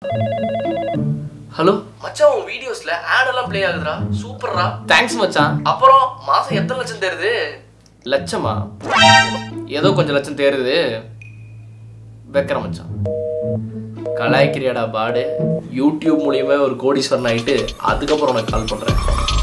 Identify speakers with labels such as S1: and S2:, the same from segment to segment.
S1: hello
S2: மச்சான் உன் வீடியோஸ்ல ஆட் எல்லாம் ப்ளே ஆகுதுடா சூப்பர்ரா
S1: தேங்க்ஸ் மச்சான்
S2: அப்புறம் மாசம் எத்தனை லட்சம் தருது
S1: லட்சமா ஏதோ கொஞ்சம் லட்சம் தேருது வைக்கிறேன் மச்சான் கலாய்க்கிறியாடா பாடு யூடியூப் மூலியமா ஒரு கோடீஸ்வரன் ஆயிட்டு அதுக்கப்புறம் உனக்கு கால் பண்றேன்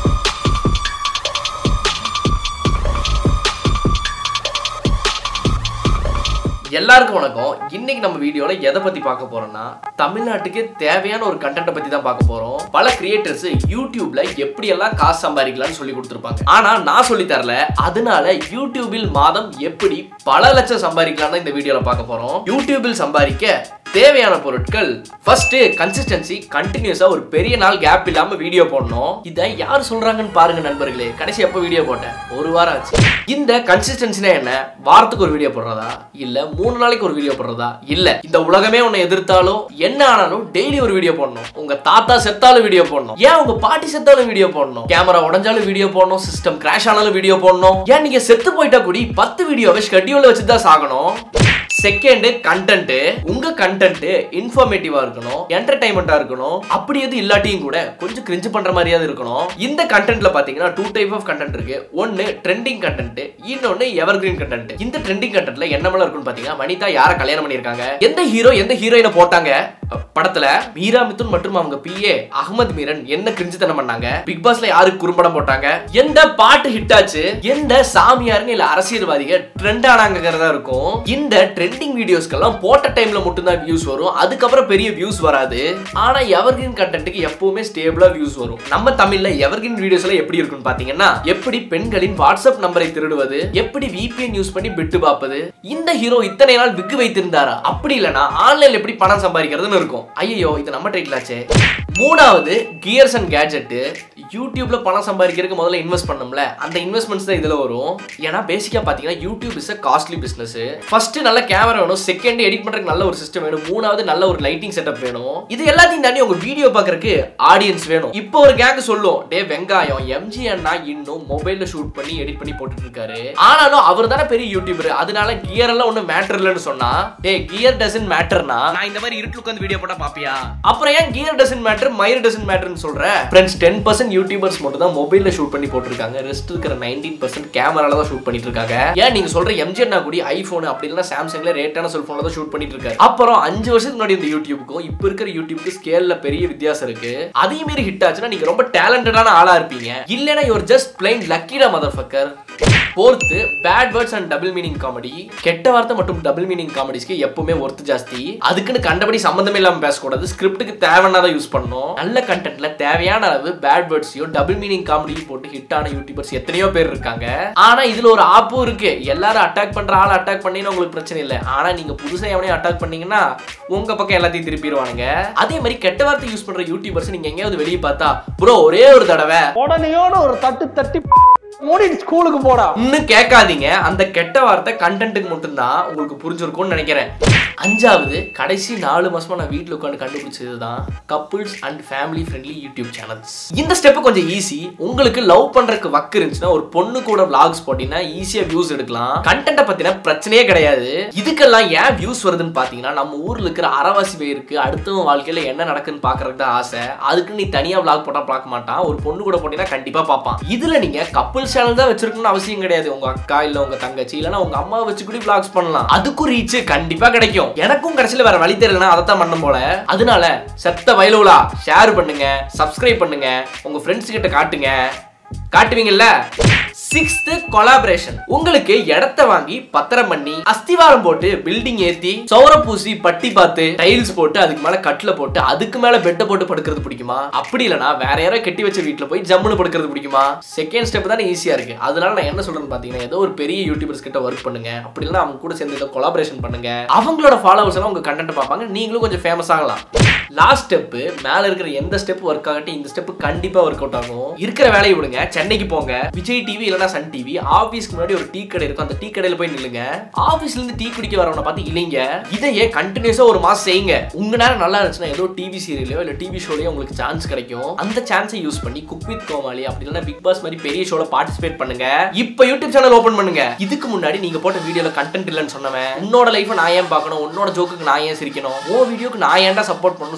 S1: எல்லாருக்கும் வணக்கம் இன்னைக்கு நம்ம வீடியோல எதை பத்தி பார்க்க போறோம்னா தமிழ்நாட்டுக்கு தேவையான ஒரு கண்டென்ட்டை பத்தி தான் பார்க்க போறோம் பல கிரியேட்டர்ஸ் யூடியூப்ல எப்படி எல்லாம் காசு சம்பாதிக்கலாம்னு சொல்லி கொடுத்துருப்பாங்க ஆனா நான் சொல்லி தரல அதனால யூடியூபில் மாதம் எப்படி பல லட்சம் சம்பாதிக்கலாம்னு இந்த வீடியோல பார்க்க போறோம் யூடியூபில் சம்பாதிக்க தேவையான பொருட்கள் ஃபர்ஸ்ட் கன்சிஸ்டன்சி கண்டினியூஸா ஒரு பெரிய நாள் கேப் இல்லாம வீடியோ போடணும் இதை யார் சொல்றாங்கன்னு பாருங்க நண்பர்களே கடைசி எப்போ வீடியோ போட்டேன் ஒரு வாரம் ஆச்சு இந்த கன்சிஸ்டன்சினா என்ன வாரத்துக்கு ஒரு வீடியோ போடுறதா இல்ல மூணு நாளைக்கு ஒரு வீடியோ போடுறதா இல்ல இந்த உலகமே உன்னை எதிர்த்தாலும் என்ன ஆனாலும் டெய்லி ஒரு வீடியோ போடணும் உங்க தாத்தா செத்தாலும் வீடியோ போடணும் ஏன் உங்க பாட்டி செத்தாலும் வீடியோ போடணும் கேமரா உடஞ்சாலும் வீடியோ போடணும் சிஸ்டம் கிராஷ் ஆனாலும் வீடியோ போடணும் ஏன் நீங்க செத்து போயிட்டா கூடி பத்து வீடியோவை ஷெட்யூல்ல வச்சு தான் சாகணும் செகண்ட் கண்டென்ட் உங்க கண்டென்ட் இன்ஃபர்மேட்டிவா இருக்கணும் என்டர்டைன்மெண்டா இருக்கணும் அப்படி எது இல்லாட்டியும் கூட கொஞ்சம் கிரிஞ்சு பண்ற மாதிரியாவது இருக்கணும் இந்த கண்டென்ட்ல பாத்தீங்கன்னா டூ டைப் ஆஃப் கண்டென்ட் இருக்கு ஒன்னு ட்ரெண்டிங் கண்டென்ட் இன்னொன்னு எவர்கிரீன் கண்டென்ட் இந்த ட்ரெண்டிங் கண்டென்ட்ல என்னமெல்லாம் இருக்குன்னு பாத்தீங்கன்னா வனிதா யார கல்யாணம் பண்ணிருக்காங்க எந்த ஹீரோ எந்த ஹீரோயினை போட்டாங்க படத்துல மீரா மிதுன் மற்றும் அவங்க பிஏ அகமது மீரன் என்ன கிரிஞ்சுத்தனம் பண்ணாங்க பிக் பாஸ்ல யாருக்கு குறும்படம் போட்டாங்க எந்த பாட்டு ஹிட் ஆச்சு எந்த சாமியாருங்க இல்ல அரசியல்வாதிகள் ட்ரெண்ட் ஆனாங்கிறதா இருக்கும் இந்த ட்ரெண்டிங் வீடியோஸ்க்கெல்லாம் போட்ட டைம்ல மட்டும்தான் வியூஸ் வரும் அதுக்கப்புறம் பெரிய வியூஸ் வராது ஆனா எவர்கிரீன் கண்டென்ட்டுக்கு எப்பவுமே ஸ்டேபிளா வியூஸ் வரும் நம்ம தமிழ்ல எவர்கிரீன் வீடியோஸ் எல்லாம் எப்படி இருக்குன்னு பாத்தீங்கன்னா எப்படி பெண்களின் வாட்ஸ்அப் நம்பரை திருடுவது எப்படி விபிஎன் யூஸ் பண்ணி பிட்டு பார்ப்பது இந்த ஹீரோ இத்தனை நாள் விக்கு வைத்திருந்தாரா அப்படி இல்லனா ஆன்லைன்ல எப்படி பணம் சம்பாதிக்கிறதுன்னு இருக்கும் ஐயோ இது நம்ம டைட்டில் ஆச்சே மூணாவது கியர்ஸ் அண்ட் கேட்ஜெட் யூடியூப்ல பணம் சம்பாதிக்கிறதுக்கு முதல்ல இன்வெஸ்ட் பண்ணோம்ல அந்த இன்வெஸ்ட்மெண்ட்ஸ் தான் இதுல வரும் ஏன்னா பேசிக்கா பாத்தீங்கன்னா YouTube is a costly business first நல்ல கேமரா வேணும் செகண்ட் எடிட் பண்றதுக்கு நல்ல ஒரு சிஸ்டம் வேணும் மூணாவது நல்ல ஒரு லைட்டிங் செட்டப் வேணும் இது எல்லாத்தையும் தாண்டி உங்க வீடியோ பாக்குறதுக்கு ஆடியன்ஸ் வேணும் இப்போ ஒரு கேங் சொல்லும் டே வெங்காயம் எம்ஜி அண்ணா இன்னும் மொபைல்ல ஷூட் பண்ணி எடிட் பண்ணி போட்டுட்டு இருக்காரு ஆனாலும் அவர் தானே பெரிய யூடியூபர் அதனால கியர் எல்லாம் ஒன்றும் மேட்டர் இல்லைன்னு சொன்னா டே கியர் டசன் மேட்டர்னா நான் இந்த மாதிரி இருட்டில் உட்காந்து வீடியோ போட்டா பாப்பியா அப்புறம் ஏன் கியர் டசன் மேட்டர் மயிர் டசன் மேட்டர்னு சொல்றேன் ஃப்ரெண்ட்ஸ் டென் பர்சன்ட் யூடியூபர்ஸ் மட்டும் தான் மொபைல்ல ஷூட் பண்ணி போட்டிருக்காங்க ரெஸ்ட் இருக்கிற நைன்டீன் பர்சன்ட் கேமரால தான் ஷூட் பண்ணிட்டு இருக்காங்க ஏன் நீங்க சொல்ற எம்ஜி அண்ணா கூடி ஐபோன் அப்படி இல்லைன்னா சாம்சங்ல ரேட்டான செல்போன்ல தான் ஷூட் பண்ணிட்டு இருக்காரு அப்புறம் அஞ்சு வருஷத்துக்கு முன்னாடி இந்த யூடியூபுக்கும் இப்போ இருக்கிற யூடியூப்க்கு ஸ்கேல்ல பெரிய வித்தியாசம் இருக்கு அதே மாரி ஹிட் ஆச்சுன்னா நீங்க ரொம்ப டேலண்டடான ஆளா இருப்பீங்க இல்லைன்னா யுவர் ஜஸ்ட் பிளைன் லக்கிடா motherfucker fourth bad words and double meaning comedy கெட்ட வார்த்தை மற்றும் டபுள் மீனிங் காமெடிஸ்க்கு எப்பவுமே ஒர்த்து ஜாஸ்தி அதுக்குன்னு கண்டபடி சம்மந்தமே இல்லாம பேசக்கூடாது ஸ்கிரிப்டுக்கு தேவையானதை யூஸ் பண்ணணும் நல்ல கண்டென்ட்ல தேவையான அளவு பேட் வேர்ட்ஸையும் டபுள் மீனிங் காமெடியும் போட்டு ஹிட் ஆன யூடியூபர்ஸ் எத்தனையோ பேர் இருக்காங்க ஆனா இதுல ஒரு ஆப்பும் இருக்கு எல்லாரும் அட்டாக் பண்ற ஆள் அட்டாக் பண்ணீங்கன்னா உங்களுக்கு பிரச்சனை இல்லை ஆனா நீங்க புதுசா எவனையும் அட்டாக் பண்ணீங்கன்னா உங்க பக்கம் எல்லாத்தையும் திருப்பிடுவானுங்க அதே மாதிரி கெட்ட வார்த்தை யூஸ் பண்ற யூடியூபர்ஸ் நீங்க எங்கேயாவது வெளியே பார்த்தா ப்ரோ ஒரே ஒரு தடவை
S3: உடனேயோட ஒரு தட்டு தட்டி மூடிட்டு ஸ்கூலுக்கு போடா
S1: இன்னும் கேட்காதீங்க அந்த கெட்ட வார்த்தை கண்டென்ட்டுக்கு மட்டும்தான் உங்களுக்கு புரிஞ்சிருக்கும்னு நினைக்கிறேன் அஞ்சாவது கடைசி நாலு மாசமா நான் வீட்டில் உட்காந்து கண்டுபிடிச்சது தான் couples and family friendly YouTube channels இந்த ஸ்டெப் கொஞ்சம் ஈஸி உங்களுக்கு லவ் பண்றதுக்கு வக்கு இருந்துச்சுன்னா ஒரு பொண்ணு கூட vlogs போட்டீங்கன்னா ஈஸியா வியூஸ் எடுக்கலாம் கண்டென்ட்டை பத்தின பிரச்சனையே கிடையாது இதுக்கெல்லாம் ஏன் வியூஸ் வருதுன்னு பாத்தீங்கன்னா நம்ம ஊர்ல இருக்கிற அறவாசி பேருக்கு அடுத்தவங்க வாழ்க்கையில என்ன நடக்குன்னு பாக்குறதுக்கு தான் ஆசை அதுக்கு நீ தனியா vlog போட்டா பார்க்க மாட்டான் ஒரு பொண்ணு கூட போட்டீங்கன்னா கண்டிப்பா பார்ப்பான் இதுல நீங்க கப்புள் சேனல் தான் வச்சிருக்கணும்னு அவசியம் கிடையாது உங்க அக்கா இல்ல உங்க தங்கச்சி இல்லனா உங்க அம்மா வச்சு கூட vlogs பண்ணலாம் அதுக்கும் ரீச் கண்டிப்பா கிடைக்கும் எனக்கும் கடைசியில வேற வழி தெரியலனா அதை தான் பண்ணும் போல அதனால செத்த வயலுலா ஷேர் பண்ணுங்க சப்ஸ்கிரைப் பண்ணுங்க உங்க ஃப்ரெண்ட்ஸ் கிட்ட காட்டுங்க காட்டுவீங்கல்ல சிக்ஸ்த் கொலாபரேஷன் உங்களுக்கு இடத்த வாங்கி பத்திரம் பண்ணி அஸ்திவாரம் போட்டு பில்டிங் ஏத்தி சௌர பூசி பட்டி பார்த்து டைல்ஸ் போட்டு அதுக்கு மேல கட்டில போட்டு அதுக்கு மேல பெட்டை போட்டு படுக்கிறது பிடிக்குமா அப்படி இல்லனா வேற யாரோ கட்டி வச்ச வீட்ல போய் ஜம்முன்னு படுக்கிறது பிடிக்குமா செகண்ட் ஸ்டெப் தானே ஈஸியா இருக்கு அதனால நான் என்ன சொல்றேன்னு பாத்தீங்கன்னா ஏதோ ஒரு பெரிய யூடியூபர்ஸ் கிட்ட ஒர்க் பண்ணுங்க அப்படி இல்லைன்னா அவங்க கூட சேர்ந்து ஏதோ கொலாபரேஷன் பண்ணுங்க அவங்களோட ஃபாலோவர்ஸ் எல்லாம் உங்க கண்டென்ட் பார்ப்பாங்க நீங்களும் கொஞ்சம் ஃபேமஸ் ஆகலாம் லாஸ்ட் ஸ்டெப் மேல இருக்கிற எந்த ஸ்டெப் ஒர்க் ஆகட்டும் இந்த ஸ்டெப் கண்டிப்பா ஒர்க் அவுட் ஆகும் இருக்கிற வேலையை விடுங்க சென்னைக்கு போங்க விஜய் டிவி இல்லனா சன் டிவி ஆபீஸ்க்கு முன்னாடி ஒரு டீ கடை இருக்கும் அந்த டீ கடையில போய் நில்லுங்க ஆபீஸ்ல இருந்து டீ குடிக்க வரவனை பார்த்து இல்லைங்க இதையே கண்டினியூஸா ஒரு மாசம் செய்யுங்க உங்க நேரம் நல்லா இருந்துச்சுன்னா ஏதோ டிவி சீரியலையோ இல்ல டிவி ஷோலயோ உங்களுக்கு சான்ஸ் கிடைக்கும் அந்த சான்ஸை யூஸ் பண்ணி குக் வித் கோமாளி அப்படி இல்லைன்னா பிக் பாஸ் மாதிரி பெரிய ஷோல பார்ட்டிசிபேட் பண்ணுங்க இப்போ யூடியூப் சேனல் ஓபன் பண்ணுங்க இதுக்கு முன்னாடி நீங்க போட்ட வீடியோல கண்டென்ட் இல்லைன்னு சொன்னவன் உன்னோட லைஃப் நான் ஏன் பார்க்கணும் உன்னோட ஜோக்குக்கு நான் ஏன் சிரிக்கணும் உன் வீடியோக்கு நான் ஏன்டா சப்போர்ட் பண்ணணும்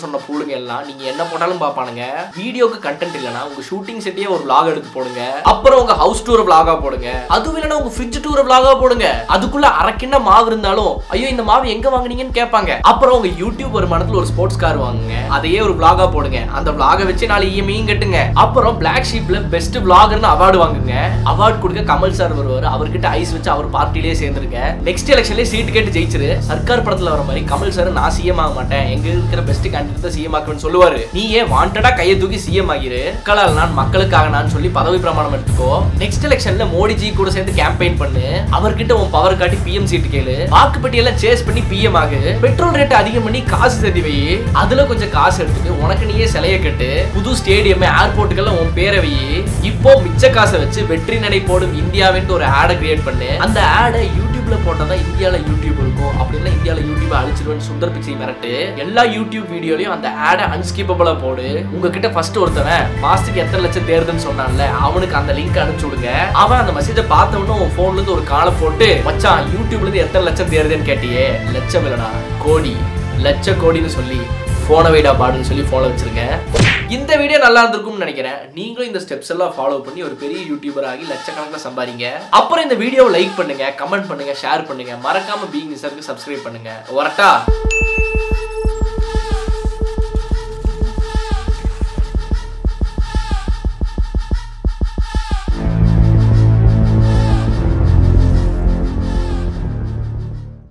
S1: சொன்ன பூலுங்க எல்லாம் நீங்க என்ன போட்டாலும் பாப்பானுங்க வீடியோக்கு கண்டென்ட் இல்லனா உங்க ஷூட்டிங் செட்டே ஒரு vlog எடுத்து போடுங்க அப்புறம் உங்க ஹவுஸ் டூர் vlog-ஆ போடுங்க அதுவும் இல்லனா உங்க ஃப்ரிட்ஜ் டூர் vlog-ஆ போடுங்க அதுக்குள்ள அரக்கிண்ண மாவு இருந்தாலும் ஐயோ இந்த மாவு எங்க வாங்குனீங்கன்னு கேட்பாங்க அப்புறம் உங்க யூடியூப் வருமானத்துல ஒரு ஸ்போர்ட்ஸ் கார் வாங்குங்க அதையே ஒரு vlog-ஆ போடுங்க அந்த vlog-அ வச்சு நாலு இஎம்ஐயும் கட்டுங்க அப்புறம் பிளாக் ஷீப்ல பெஸ்ட் vloggerனு அவார்டு வாங்குங்க அவார்டு கொடுக்க கமல் சார் வருவார் அவர்கிட்ட ஐஸ் வச்சு அவர் பார்ட்டிலேயே சேர்ந்துருங்க நெக்ஸ்ட் எலெக்ஷன்ல சீட் கேட்டு ஜெயிச்சிரு சர்க்கார் படத்துல வர மாதிரி கமல் சார் நான் சிஎம் ஆக மாட்டேன் எங்க இருக்கிற பெஸ்ட் கேண்டிடேட் தான் சிஎம் ஆக்குவேன்னு சொல்லுவாரு நீ ஏன் வாண்டடா கையை தூக்கி சிஎம் ஆகிரு மக்களால் நான் மக்களுக்காக நான் சொல்லி பதவி பிரமாணம் எடுத்துக்கோ நெக்ஸ்ட் எலெக்ஷன்ல மோடிஜி கூட சேர்ந்து கேம்பெயின் பண்ணு அவர்கிட்ட உன் பவர் காட்டி பிஎம் சீட் கேளு வாக்குப்பட்டி எல்லாம் சேஸ் பண்ணி பிஎம் ஆகு பெட்ரோல் ரேட் அதிகம் பண்ணி காசு சேர்த்து வை அதுல கொஞ்சம் காசு எடுத்துட்டு உனக்கு நீயே சிலைய கட்டு புது ஸ்டேடியம் ஏர்போர்ட்டுக்கெல்லாம் உன் பேரை வை இப்போ மிச்ச காசை வச்சு வெற்றி நடை போடும் இந்தியாவின்ட்டு ஒரு ஆடை கிரியேட் பண்ணு அந்த ஆடை யூடியூப்ல போட்டா இந்தியால யூடியூப் இருக்கும் அப்படின்னா இந்தியால யூடியூப் அழிச்சிருவேன் சுந்தர் பிச்சை மிரட்டு எல்லா யூடியூப் வீடியோலயும் அந்த ஆடை அன்ஸ்கிப்பபிளா போடு உங்ககிட்ட ஃபர்ஸ்ட் ஒருத்தவன் மாசத்துக்கு எத்தனை லட்சம் தேர்துன்னு சொன்னான்ல அவனுக்கு அந்த லிங்க் அனுப்பிச்சு விடுங்க அவன் அந்த மெசேஜை பார்த்த உடனே உன் போன்ல இருந்து ஒரு காலை போட்டு மச்சான் யூடியூப்ல இருந்து எத்தனை லட்சம் தேர்துன்னு கேட்டியே லட்சம் இல்லடா கோடி லட்ச கோடின்னு சொல்லி போனை வைடா பாடுன்னு சொல்லி ஃபாலோ வச்சிருங்க இந்த வீடியோ நல்லா இருந்திருக்கும்னு நினைக்கிறேன் நீங்களும் இந்த ஸ்டெப்ஸ் எல்லாம் ஃபாலோ பண்ணி ஒரு பெரிய யூடியூபர் ஆகி லட்சக்கணக்கில் சம்பாதிங்க அப்புறம் இந்த வீடியோவை லைக் பண்ணுங்க கமெண்ட் பண்ணுங்க ஷேர் பண்ணுங்க மறக்காம பீங் நிசருக்கு சப்ஸ்கிரைப் பண்ணுங்க வரட்டா